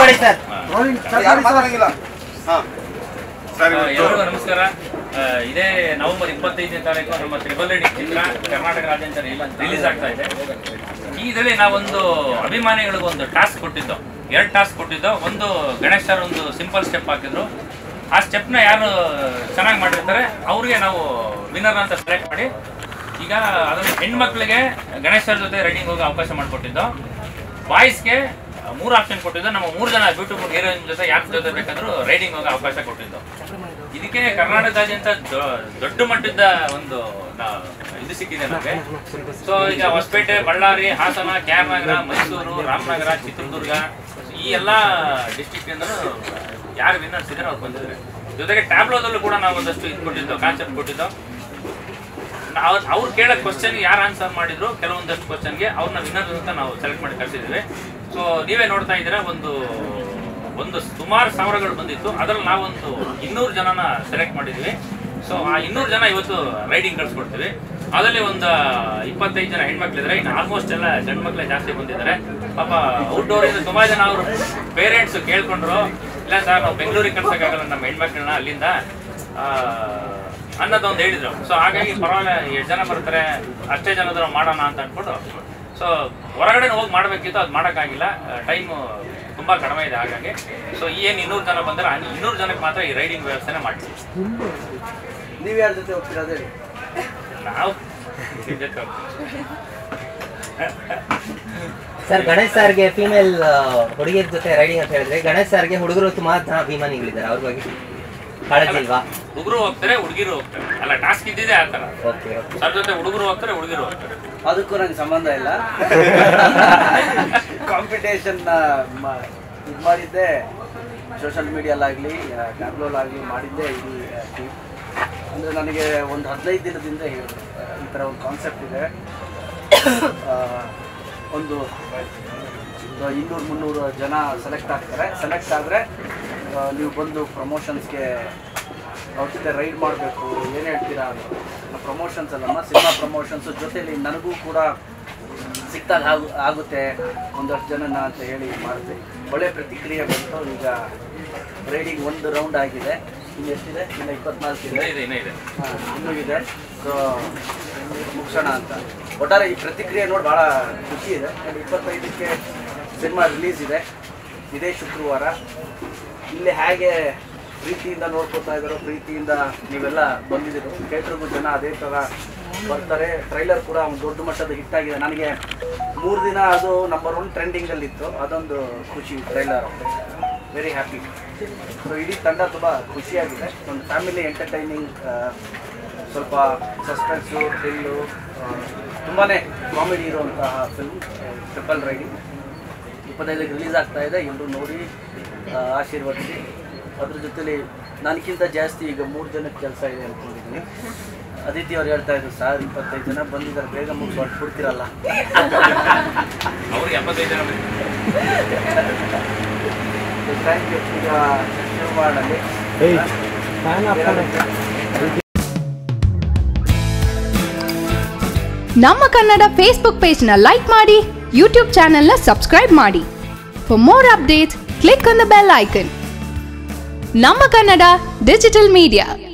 ಮಾಡಿ ಸರ್ ಯಾರು ಮಾತಾಡಂಗಿಲ್ಲ ಹಾ ಸರಿ ಆ, ಎಲ್ರಿಗೂ ನಮಸ್ಕಾರ ಆ, ಇದೇ ನವೆಂಬರ್ ಇಪ್ಪತ್ತೈದನೇ ತಾರೀಕು ನಮ್ಮ ತ್ರಿಬಲ್ ರೆಡಿ ಚಿತ್ರ ಕರ್ನಾಟಕ ರಾಜ್ಯಾಂತರ ರಿಲೀಸ್ ಆಗ್ತಾ ಇದೆ ಈ ಇದರಲ್ಲಿ ನಾವೊಂದು ಅಭಿಮಾನಿಗಳಿಗೆ ಒಂದು ಟಾಸ್ಕ್ ಕೊಟ್ಟಿದ್ದು ಎರಡು ಟಾಸ್ಕ್ ಕೊಟ್ಟಿದ್ದು ಒಂದು ಗಣೇಶ್ ಸರ್ ಒಂದು ಸಿಂಪಲ್ ಸ್ಟೆಪ್ ಹಾಕಿದ್ರು ಆ ಸ್ಟೆಪ್ನ ಯಾರು ಚೆನ್ನಾಗಿ ಮಾಡಿರ್ತಾರೆ ಅವ್ರಿಗೆ ನಾವು ವಿನ್ನರ್ ಅಂತ ಸೆಲೆಕ್ಟ್ ಮಾಡಿ ಈಗ ಅದನ್ನು ಹೆಣ್ಮಕ್ಳಿಗೆ ಗಣೇಶ್ ಸರ್ ಜೊತೆ ರೈಡಿಂಗ್ ಹೋಗೋ ಅವಕಾಶ ಮಾಡಿಕೊಟ್ಟಿದ್ದು ಬಾಯ್ಸ್ಗೆ ಮೂರು ಆಪ್ಷನ್ ಕೊಟ್ಟಿದ್ದು ನಮ್ಮ ಮೂರು ಜನ ಬ್ಯೂಟಿಫುಲ್ ಹೀರೋಯಿನ್ ಜೊತೆ ಯಾರ ಜೊತೆ ಬೇಕಾದ್ರೂ ರೈಡಿಂಗ್ ಹೋಗೋ ಅವಕಾಶ ಕೊಟ್ಟಿದ್ದು ಇದಕ್ಕೆ ಕರ್ನಾಟಕದಾದ್ಯಂತ ದೊ- ದೊಡ್ಡ ಮಟ್ಟದ ಒಂದು ನಾ- ಇದು ಸಿಕ್ಕಿದೆ ನಮಗೆ ಸೊ ಈಗ ಹೊಸಪೇಟೆ ಬಳ್ಳಾರಿ ಹಾಸನ ಕೆ ಆರ್ ನಗರ ಮೈಸೂರು ರಾಮನಗರ ಚಿತ್ರದುರ್ಗ ಈ ಎಲ್ಲ ಡಿಸ್ಟಿಕ್ ಯಾರು ವಿನ್ನರ್ಸ್ ಇದ್ದಾರೆ ಅವ್ರು ಬಂದಿದ್ದಾರೆ ಜೊತೆಗೆ ಟ್ಯಾಬ್ಲೋದಲ್ಲೂ ಕೂಡ ನಾವು ಒಂದಷ್ಟು ಇದು ಕೊಟ್ಟಿದ್ದು ಕಾನ್ಸೆಪ್ಟ್ ಕೊಟ್ಟಿದ್ದು ಅವ್ರು ಅವ್ರು ಕೇಳೋ ಕ್ವಶನ್ ಯಾರು ಆನ್ಸರ್ ಮಾಡಿದ್ರು ಕೆಲವೊಂದಷ್ಟು ಕ್ವಶನ್ಗೆ ಅವ್ರನ್ನ ವಿನ್ನರ್ ಅಂತ ನಾವು ಸೆಲೆಕ್ಟ್ ಮಾಡಿ ಕಳಿಸಿದ್ವಿ ಸೊ ನೀವೇ ನೋಡ್ತಾ ಇದ್ದೀರಾ ಒಂದು ಒಂದು ಸುಮಾರು ಸಾವಿರಗಳು ಬಂದಿತ್ತು ಅದ್ರಲ್ಲಿ ನಾವೊಂದು ಇನ್ನೂರು ಜನನ ಸೆಲೆಕ್ಟ್ ಮಾಡಿದ್ವಿ ಸೊ ಆ ಇನ್ನೂರು ಜನ ಇವತ್ತು ರೈಡಿಂಗ್ ಕಳ್ಸ್ಕೊಡ್ತೀವಿ ಅದರಲ್ಲಿ ಒಂದು ಇಪ್ಪತ್ತೈದು ಜನ ಹೆಣ್ಮಕ್ಳಿದ್ದಾರೆ ಇನ್ನು ಆಲ್ಮೋಸ್ಟ್ ಎಲ್ಲ ಗಂಡು ಮಕ್ಕಳೇ ಜಾಸ್ತಿ ಬಂದಿದ್ದಾರೆ ಪಾಪ ಔಟ್ಡೋರಿಂದ ತುಂಬಾ ಜನ ಅವರು ಪೇರೆಂಟ್ಸ್ ಕೇಳ್ಕೊಂಡ್ರು ಇಲ್ಲ ಸರ್ ನಾವು ಬೆಂಗಳೂರಿಗೆ ಕಳ್ಸೋಕ್ಕಾಗಲ್ಲ ನಮ್ಮ ಹೆಣ್ಮಕ್ಳನ್ನ ಅಲ್ಲಿಂದ ಆ, ಅನ್ನೋದೊಂದು ಹೇಳಿದ್ರು ಸೊ ಹಾಗಾಗಿ ಪರವಾಗಿಲ್ಲ ಎಷ್ಟು ಜನ ಬರ್ತಾರೆ ಅಷ್ಟೇ ಜನದ್ರು ಮಾಡೋಣ ಅಂತ ಅನ್ಕೊಂಡು ಸೊ ಹೊರಗಡೆ ಹೋಗಿ ಮಾಡಬೇಕಿತ್ತು ಅದು ಮಾಡೋಕ್ಕಾಗಿಲ್ಲ ಟೈಮು ತುಂಬ ಕಡಿಮೆ ಇದೆ ಹಾಗಾಗಿ ಸೊ ಏನು ಇನ್ನೂರು ಜನ ಬಂದರೆ ಆ ಇನ್ನೂರು ಜನಕ್ಕೆ ಮಾತ್ರ ಈ ರೈಡಿಂಗ್ ವ್ಯವಸ್ಥೆನ ಮಾಡ್ತೀವಿ ನೀವು ಯಾರ ಜೊತೆ ಹೋಗ್ತೀರಾ ಅದೇ ಹೇಳಿ. ನಾವು ನಿಮ್ ಜೊತೆ ಹೋಗ್ತೀವಿ. ಸರ್ ಗಣೇಶ್ ಸರ್ಗೆ ಫೀಮೇಲ್ ಹುಡುಗಿಯರ ಜೊತೆ ರೈಡಿಂಗ್ ಅಂತ ಹೇಳಿದ್ರೆ ಗಣೇಶ್ ಸರ್ಗೆ ಹುಡುಗರು ಸುಮಾರು ಜನ ಅಭಿಮಾನಿಗಳಿದ್ದಾರೆ ಅವ್ರ ಬಗ್ಗೆ ಕಾಳಜಿ ಇಲ್ವಾ ಹುಡುಗರು ಹೋಗ್ತಾರೆ ಹುಡುಗಿರು ಹೋಗ್ತಾರೆ ಅಲ್ಲ ಟಾಸ್ಕ್ ಇದ್ದಿದೆ ಆ ಥರ ಓಕೆ ಓಕೆ ಸರ್ ಜೊತೆ ಹುಡುಗರು ಹೋಗ್ತಾರೆ ಹುಡುಗಿರು ಹೋಗ್ತಾರೆ ಅದಕ್ಕೂ ನಂಗೆ ಸಂಬಂಧ ಇಲ್ಲ ಕಾಂಪಿಟೇಷನ್ ಇದು ಮಾಡಿದ್ದೆ ಸೋಷಿಯಲ್ ಮೀಡಿಯಲ್ಲಾಗಲಿ ಟ್ಯಾಬ್ಲೋಲಾಗಲಿ ಮಾಡಿದ್ದೆ ಇಡೀ ಟೀಮ್ ಅಂದರೆ ನನಗೆ ಒಂದು ಹದಿನೈದು ದಿನದಿಂದ ಹೇಳಿದ್ರು ಈ ಥರ ಒಂದು ಕಾನ್ಸೆಪ್ಟ್ ಇದೆ ಆ, ಒಂದು ಒಂದು ಇನ್ನೂರು ಮುನ್ನೂರು ಜನ ಸೆಲೆಕ್ಟ್ ಆಗ್ತಾರೆ ಸೆಲೆಕ್ಟ್ ಆದರೆ ನೀವು ಬಂದು ಪ್ರಮೋಷನ್ಸ್ಗೆ ಅವ್ರ ಜೊತೆ ರೈಡ್ ಮಾಡಬೇಕು ಏನು ಹೇಳ್ತೀರಾ ಅಂತ ಪ್ರಮೋಷನ್ಸ್ ಅಲ್ಲಮ್ಮ ಸಿನಿಮಾ ಪ್ರಮೋಷನ್ಸ್ ಜೊತೆಲಿ ನನಗೂ ಕೂಡ ಸಿಕ್ತಾಗ ಆಗು ಆಗುತ್ತೆ ಒಂದಷ್ಟು ಜನನ ಅಂತ ಹೇಳಿ ಮಾಡಿದೆ ಒಳ್ಳೆ ಪ್ರತಿಕ್ರಿಯೆ ಬಂತು ಈಗ ರೈಡಿಂಗ್ ಒಂದು ರೌಂಡ್ ಆಗಿದೆ ಇನ್ನು ಎಷ್ಟಿದೆ ಇನ್ನು ಇಪ್ಪತ್ನಾಲ್ಕು ಇನ್ನೂ ಇದೆ ಇದೆ ಇನ್ನೂ ಇದೆ ಹಾ, ಇನ್ನೂ ಇದೆ ಸೊ ಮುಗಿಸೋಣ ಅಂತ ಒಟ್ಟಾರೆ ಈ ಪ್ರತಿಕ್ರಿಯೆ ನೋಡಿ ಭಾಳ ಖುಷಿ ಇದೆ ಆ್ಯಂಡ್ ಇಪ್ಪತ್ತೈದಕ್ಕೆ ಸಿನಿಮಾ ರಿಲೀಸ್ ಇದೆ ಇದೇ ಶುಕ್ರವಾರ ಇಲ್ಲಿ ಹೇಗೆ ಪ್ರೀತಿಯಿಂದ ನೋಡ್ಕೊತಾ ಇದ್ದಾರೋ ಪ್ರೀತಿಯಿಂದ ನೀವೆಲ್ಲ ಬಂದಿದ್ದೀರೋ ಥಿಯೇಟ್ರಿಗೂ ಜನ ಅದೇ ಥರ ಬರ್ತಾರೆ ಟ್ರೈಲರ್ ಕೂಡ ಒಂದು ದೊಡ್ಡ ಮಟ್ಟದ ಹಿಟ್ ಆಗಿದೆ ನನಗೆ ಮೂರು ದಿನ ಅದು ನಂಬರ್ ಒನ್ ಟ್ರೆಂಡಿಂಗಲ್ಲಿತ್ತು ಅದೊಂದು ಖುಷಿ ಟ್ರೈಲರ್ ವೆರಿ ಹ್ಯಾಪಿ ಸೊ ಇಡೀ ತಂಡ ತುಂಬ ಖುಷಿಯಾಗಿದೆ ಒಂದು ಫ್ಯಾಮಿಲಿ ಎಂಟರ್ಟೈನಿಂಗ್ ಸ್ವಲ್ಪ ಸಸ್ಪೆನ್ಸು ಥ್ರಿಲ್ಲು ತುಂಬಾ ಕಾಮಿಡಿ ಇರುವಂತಹ ಫಿಲ್ಮ್ ಟ್ರಿಪಲ್ ರೈಡಿಂಗ್ ಇಪ್ಪತ್ತೈದಕ್ಕೆ ರಿಲೀಸ್ ಆಗ್ತಾ ಇದೆ ಎಲ್ಲರೂ ನೋಡಿ ಆ, ಆಶೀರ್ವದಿಸಿ ಅದ್ರ ಜೊತೆಲಿ ನನಗಿಂತ ಜಾಸ್ತಿ ಈಗ ಮೂರು ಜನಕ್ಕೆ ಕೆಲಸ ಇದೆ ಅಂದ್ಕೊಂಡಿದ್ದೀನಿ ಅದಿತಿ ಅವ್ರು ಹೇಳ್ತಾ ಇದ್ರು ಸರ್ ಇಪ್ಪತ್ತೈದು ಜನ ಬಂದಿದ್ದಾರೆ ಬೇಗ ಮುಗಿಸಿ ಹೊರಟ್ಬಿಡ್ತೀರಲ್ಲ ಅವ್ರಿಗೆ ಎಪ್ಪತ್ತೈದು ಜನ ಬೇಕು. ಥ್ಯಾಂಕ್ ಯು ಈಗ ಶುರು ಮಾಡಲಿ ನಮ್ಮ ಕನ್ನಡ ಫೇಸ್ಬುಕ್ ಪೇಜ್ನ ಲೈಕ್ ಮಾಡಿ ಯೂಟ್ಯೂಬ್ ಚಾನೆಲ್ನ ಸಬ್ಸ್ಕ್ರೈಬ್ ಮಾಡಿ for more updates click on the bell icon ನಮ್ಮ ಕನ್ನಡ ಡಿಜಿಟಲ್ ಮೀಡಿಯಾ